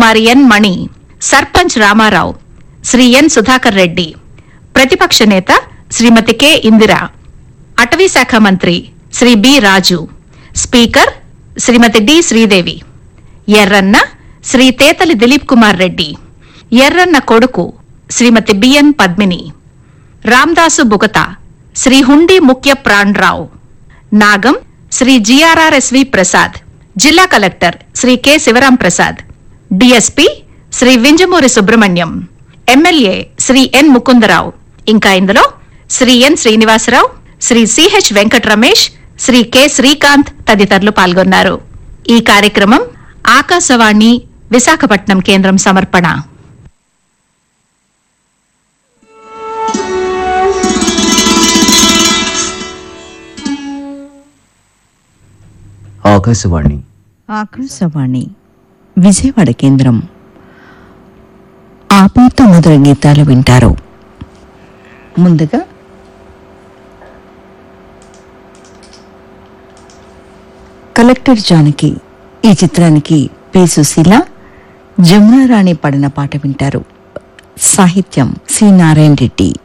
కుమారి ఎన్ మణి సర్పంచ్ రామారావు శ్రీ ఎన్ సుధాకర్ రెడ్డి ప్రతిపక్ష నేత శ్రీమతి కె ఇందిర అటవీ శాఖ మంత్రి Sri B Raju speaker Srimathi D Sridevi Erranna Sri Tetali Dileep Kumar Reddy Erranna కొడుకు శ్రీమతి బిఎన్ పద్మిని రామ్దాసు బుగత శ్రీ హుండి ముఖ్య ప్రాణరావు నాగం శ్రీ జిఆర్ఆర్ఎస్వి ప్రసాద్ జిల్లా collector Sri K Sivaram Prasad DSP Sri Vinjamuri Subrahmanyam MLA Sri N Mukundarao ఇంకా ఇందులో Sri N Srinivasarao Sri CH Venkata Ramesh Sri K Srikanth తదితరులు పాల్గొన్నారు ఈ కార్యక్రమం ఆకాశవాణి విశాఖపట్నం కేంద్రం సమర్పణ ఆకాశవాణి ఆకాశవాణి విజయవాడ కేంద్రం ఆపాత మధుర గీతాలు వింటారు ముందుగా కలెక్టర్ జానకి ఈ చిత్రానికి పి సుశీల జమునారాణి పడిన పాట వింటారు సాహిత్యం సి నారాయణ రెడ్డి